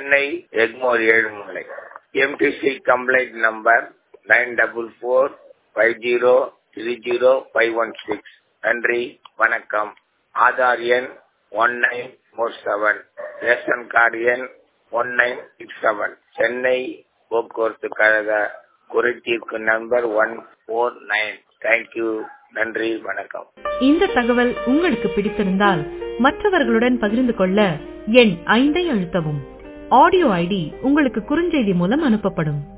Chennai Egmore Ezhumalai MTC complaint number nine double four five zero three zero five one six நன்றி வணக்கம் ஆதார் எண் one nine four seven ration card எண் one nine six seven Chennai போக்குவரத்து கழக குறைத்தீர்க்கு number one four nine thank you நன்றி வணக்கம் இந்த தகவல் உங்களுக்கு பிடித்திருந்தால் மற்றவர்களுடன் பகிர்ந்து கொள்ள எண் ஐந்தை அழுத்தவும் ஆடியோ ஐடி உங்களுக்கு குறுஞ்செய்தி மூலம் அனுப்பப்படும்